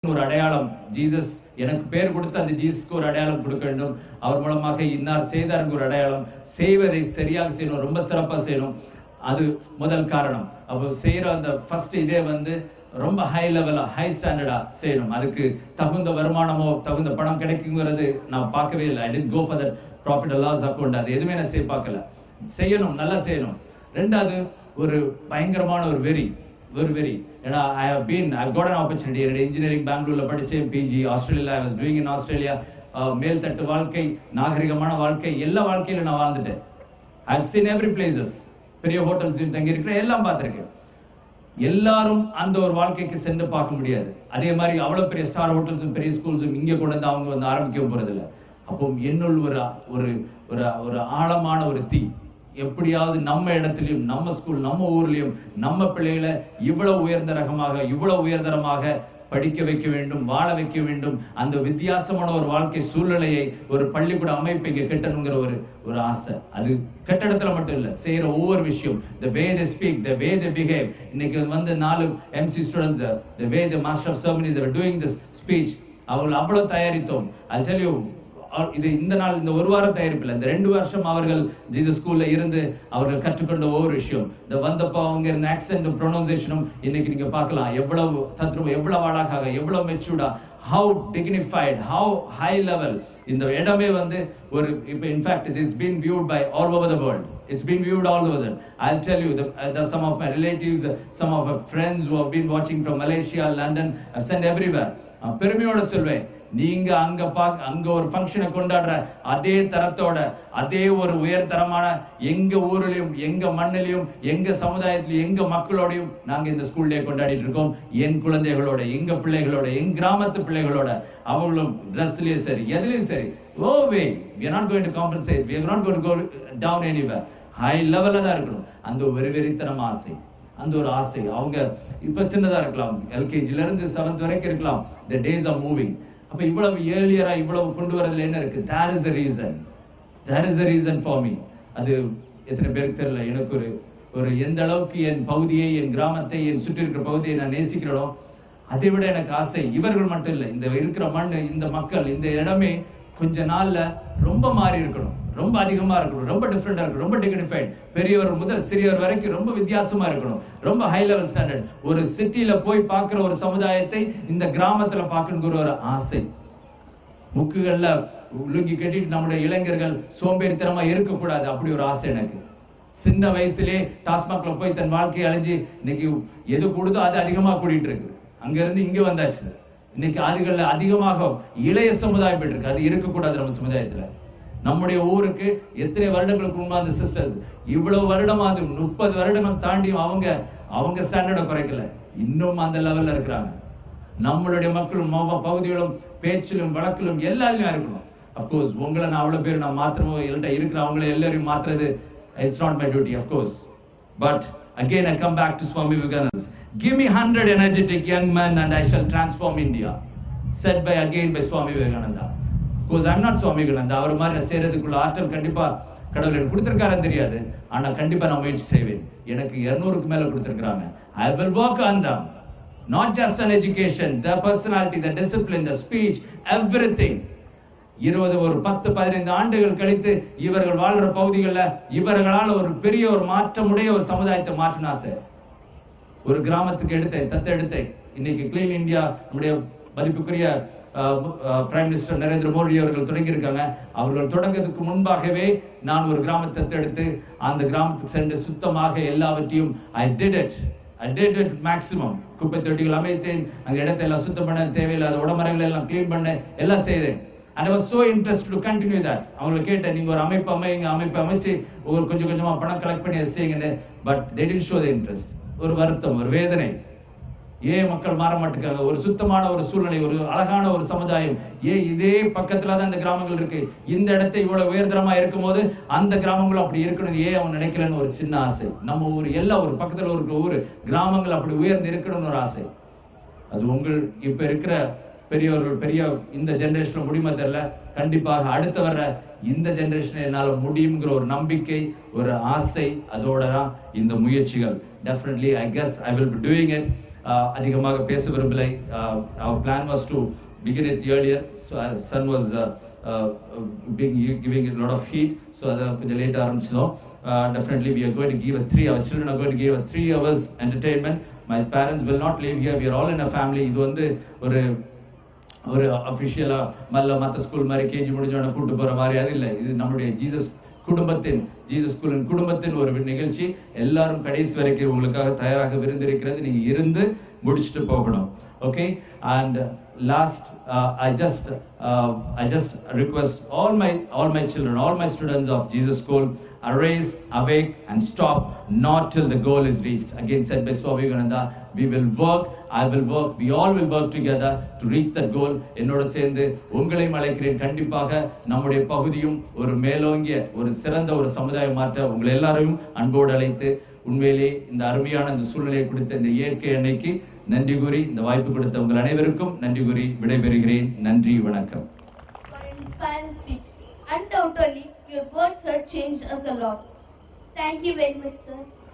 ஒரு அடையாளம் ஜீசஸ் எனக்கு பேர் கொடுத்து அந்த ஜீசஸ்க்கு ஒரு அடையாளம் கொடுக்க வேண்டும் அவர் மூலமாக இன்னார் செய்தாருக்கு ஒரு அடையாளம் செய்வதை சரியாக செய்யணும் ரொம்ப சிறப்பா செய்யணும் அது முதல் காரணம் அப்போ செய்யற அந்த ஃபர்ஸ்ட் இதே வந்து ரொம்ப ஹை லெவலா ஹை ஸ்டாண்டர்டா செய்யணும் அதுக்கு தகுந்த வருமானமோ தகுந்த பணம் கிடைக்குங்கிறது நான் பார்க்கவே இல்லை I tend go for that profit loss account அது எதுவுமே நான் செய்ய பார்க்கல செய்யணும் நல்லா செய்யணும் ரெண்டாவது ஒரு பயங்கரமான ஒரு வெறி ஒரு வெரி ஏன்னா I have been I got an opportunity என்னுடைய இன்ஜினியரிங் பெங்களூர்ல படிச்சேன் PG Australia I was doing in Australia மேல்தட்டு வாழ்க்கை நாகரிகமான வாழ்க்கை எல்லா வாழ்க்கையில நான் வாழ்ந்துட்டேன் I have seen every places பெரிய ஹோட்டல்ஸ் தங்கி இருக்கிறேன் எல்லாம் பார்த்திருக்கேன் எல்லாரும் அந்த ஒரு வாழ்க்கைக்கு சென்று பார்க்க முடியாது அதே மாதிரி அவ்வளவு பெரிய ஸ்டார் ஹோட்டல்ஸும் பெரிய ஸ்கூல்ஸும் இங்க கொண்டு வந்து அவங்க வந்து ஆரம்பிக்க போறது இல்ல அப்போ என்னுள் ஒரு ஒரு ஒரு ஒரு ஆழமான ஒரு தீ எப்படியாவது நம்ம இடத்துலயும் நம்ம ஸ்கூல் நம்ம ஊர்லயும் நம்ம பிள்ளைகளை இவ்வளவு உயர்ந்த ரகமாக இவ்வளவு உயர்தரமாக படிக்க வைக்க வேண்டும் வாழ வைக்க வேண்டும் அந்த வித்தியாசமான ஒரு வாழ்க்கை சூழ்நிலையை ஒரு பள்ளிக்கூட அமைப்பு இங்க கட்டணுங்கிற ஒரு ஒரு ஆசை அது கட்டடத்துல மட்டும் இல்ல செய்யற ஒவ்வொரு விஷயம் the way they speak the way they behave இன்னைக்கு வந்து நாலு MC students the way the master of ceremonies are doing this speech அவர்கள் அவ்வளவு தயாரித்தோம் I'll tell you அவர் இது இந்த நாள் இந்த ஒரு வாரம் தயாரிப்பில் இந்த ரெண்டு வருஷம் அவர்கள் ஜீசஸ் ஸ்கூல்ல இருந்து அவர்கள் கற்றுக்கொண்ட ஒவ்வொரு விஷயம் இந்த வந்தப்போ அவங்க இருந்த ஆக்சென்டும் ப்ரொனவுன்சேஷனும் இன்னைக்கு நீங்க பார்க்கலாம் எவ்வளவு தத்ரூபம் எவ்வளவு அழகாக எவ்வளவு மெச்சூர்டா how dignified how high level இந்த இடமே வந்து ஒரு இப்போ in fact it is been viewed by all over the world It's been viewed all over there. I'll tell you, the, uh, the, some of my relatives, uh, some of my friends who have been watching from Malaysia, London, have sent everywhere. நான் பெருமையோட சொல்வேன் நீங்க அங்க பாக்க அங்க ஒரு ஃபங்க்ஷனை கொண்டாடுற அதே தரத்தோட அதே ஒரு உயர்தரமான எங்க ஊர்லயும் எங்க மண்ணிலையும் எங்க சமுதாயத்திலையும் எங்க மக்களோடையும் நாங்க இந்த ஸ்கூல் டே கொண்டாடிட்டு இருக்கோம் என் குழந்தைகளோட எங்க பிள்ளைகளோட என் கிராமத்து பிள்ளைகளோட அவங்களும் ட்ரெஸ்லயும் சரி எதுலயும் சரி oh way we are not going to compensate we are not going to go down anywhere high லெவல்ல தான் இருக்கணும் அந்த ஒரு வெறித்தனம் ஆசை அந்த ஒரு ஆசை அவங்க இப்ப சின்னதா இருக்கலாம் எல்கேஜில இருந்து செவன்த் வரைக்கும் இருக்கலாம் the days are moving அப்ப இவ்வளவு ஏர்லியரா இவ்வளவு கொண்டு வரதுல என்ன இருக்கு there is a reason there is a reason for me அது எத்தனை பேருக்கு தெரியல எனக்கு ஒரு ஒரு எந்த அளவுக்கு என் பகுதியை என் கிராமத்தை என் சுற்றி இருக்கிற பகுதியை நான் நேசிக்கிறோம் அதை விட எனக்கு ஆசை இவர்கள் மட்டும் இல்லை இந்த இருக்கிற மண் இந்த மக்கள் இந்த இடமே கொஞ்ச நாள்ல ரொம்ப மாறி இருக்கணும் ரொம்ப அதிகமா இருக்கணும் ரொம்ப டிஃப்ரெண்டா இருக்கணும் ரொம்ப டிகினிஃபைட் பெரியவர் முதல் சிறியவர் வரைக்கும் ரொம்ப வித்தியாசமா இருக்கணும் ரொம்ப ஹை லெவல் ஸ்டாண்டர்ட் ஒரு சிட்டில போய் பார்க்கிற ஒரு சமுதாயத்தை இந்த கிராமத்துல பார்க்கணுங்கிற ஒரு ஆசை புக்குகள்ல லுங்கி கட்டிட்டு நம்முடைய இளைஞர்கள் சோம்பேறித்தனமா இருக்கக்கூடாது அப்படி ஒரு ஆசை எனக்கு சின்ன வயசுலே டாஸ்மாக்ல போய் தன் வாழ்க்கையை அழிஞ்சு இன்னைக்கு எது கூடுதோ அது அதிகமா கூடிட்டு இருக்கு அங்க இருந்து இங்க வந்தாச்சு இன்னைக்கு அதுகள்ல அதிகமாக இளைய சமுதாயம் போயிட்டு இருக்கு அது இருக்கக்கூடாது நம்ம சமுதாயத்துல நம்முடைய ஊருக்கு எத்தனை வருடங்களுக்கு முன்பா அந்த சிஸ்டர்ஸ் இவ்வளவு வருடமா அது முப்பது வருடங்கள் தாண்டியும் அவங்க அவங்க ஸ்டாண்டர்டை குறைக்கல இன்னும் அந்த லெவல்ல இருக்கிறாங்க நம்மளுடைய மக்களும் ம- பகுதிகளும் பேச்சிலும் வழக்கிலும் எல்லாருமே இருக்கணும் அப்கோர்ஸ் உங்களை நான் அவ்வளவு பேர் நான் மாத்திரமோ எல்கிட்ட இருக்கிற அவங்கள எல்லாரையும் மாத்துறது it's not my duty of course but again I come back to Swami Vivekanand give me hundred energetic young man and I shall transform India said by again by Swami Vivekananda cause I'm not Swami Vivekananda அவர் மாதிரி நான் செய்யறதுக்குள்ள ஆற்றல் கண்டிப்பா கடவுள் எனக்கு கொடுத்திருக்காருன்னு தெரியாது ஆனா கண்டிப்பா நான் முயற்சி செய்வேன் எனக்கு இருநூறுக்கு மேல கொடுத்திருக்காங்க I will work on them not just an education, the personality, the discipline, the speech, everything. இருபது ஒரு பத்து பதினைந்து ஆண்டுகள் கழித்து இவர்கள் வாழ்ற பகுதிகளில் இவர்களால் ஒரு பெரிய ஒரு மாற்றமுடைய ஒரு சமுதாயத்தை மாற்றினா சார் ஒரு கிராமத்துக்கு எடுத்தேன் தத்து எடுத்தேன் இன்னைக்கு கிளீன் இந்தியா நம்முடைய மதிப்புக்குரிய பிரைம் மினிஸ்டர் நரேந்திர மோடி அவர்கள் தொடங்கியிருக்காங்க அவர்கள் தொடங்குறதுக்கு முன்பாகவே நான் ஒரு கிராமத்தை தத்தெடுத்து அந்த கிராமத்துக்கு சென்று சுத்தமாக எல்லாவற்றையும் I did it I did it maximum குப்பை தொட்டிகள் அமைத்தேன் அங்க இடத்தை எல்லாம் சுத்தம் பண்ண தேவையில்லாத உடமரங்களை எல்லாம் க்ளீன் பண்ண எல்லாம் செய்தேன் and I was so interested to continue that அவங்களை கேட்டேன் நீங்க ஒரு அமைப்பு அமைங்க அமைப்பு அமைச்சு ஒரு கொஞ்சம் கொஞ்சமா பணம் கலெக்ட் பண்ணி அதை செய்யுங்கன்னு but they didn't show the interest ஒரு வருத்தம் ஒரு வேதனை ஏன் மக்கள் மாற மாட்டேங்காங்க ஒரு சுத்தமான ஒரு சூழ்நிலை ஒரு அழகான ஒரு சமுதாயம் ஏன் இதே பக்கத்துல தான் இந்த கிராமங்கள் இருக்கு இந்த இடத்தை இவ்வளவு உயர்தரமா இருக்கும்போது அந்த கிராமங்களும் அப்படி இருக்கணும் ஏன் அவன் நினைக்கலன்னு ஒரு சின்ன ஆசை நம்ம ஊர் எல்லா ஒரு பக்கத்துல ஒரு ஊர் கிராமங்கள் அப்படி உயர்ந்து இருக்கணும்னு ஒரு ஆசை அது உங்கள் இப்ப இருக்கிற பெரியவர்கள் பெரிய இந்த ஜெனரேஷன்ல முடியுமா தெரியல கண்டிப்பாக அடுத்து வர்ற இந்த ஜெனரேஷன் என்னால முடியுங்கிற ஒரு நம்பிக்கை ஒரு ஆசை அதோட தான் இந்த முயற்சிகள் definitely I guess I will be doing it uh, அதிகமாக பேச விரும்பலை uh, our plan was to begin it earlier so our son was uh, uh, being, giving a lot of heat so அதை கொஞ்சம் லேட் ஆரம்பிச்சோம் uh, definitely we are going to give a three our children are going to give a three hours entertainment my parents will not live here we are all in a family இது வந்து ஒரு ஒரு அஃபிஷியலா மல்ல மற்ற school மாதிரி KG முடிஞ்சோடனே கூட்டு போற மாதிரி அது இல்லை இது நம்மளுடைய ஜீசஸ் குடும்பத்தின் ஜீசஸ் ஸ்கூலின் குடும்பத்தின் ஒரு நிகழ்ச்சி எல்லாரும் கடைசி வரைக்கும் உங்களுக்காக தயாராக விருந்திருக்கிறது நீங்க இருந்து முடிச்சுட்டு போகணும் okay and last I just I just request all my all my children all my students of Jesus school arise, awake, and stop not till the goal is reached. Again said by Swami Vivekananda, we will work, I will work, we all will work together to reach that goal. என்னோட சேர்ந்து உங்களையும் அழைக்கிறேன் கண்டிப்பாக நம்முடைய பகுதியும் ஒரு மேலோங்கிய ஒரு சிறந்த ஒரு சமுதாயம் மாற்ற உங்களை எல்லாரையும் அன்போடு அழைத்து உண்மையிலே இந்த அருமையான இந்த சூழ்நிலையை கொடுத்த இந்த இயற்கை அன்னைக்கு நன்றி கூறி இந்த வாய்ப்பு கொடுத்த உங்கள் அனைவருக்கும் நன்றி கூறி விடைபெறுகிறேன் நன்றி வணக்கம் for an inspiring speech. Undoubtedly, your words have changed us a lot. Thank you very much, sir.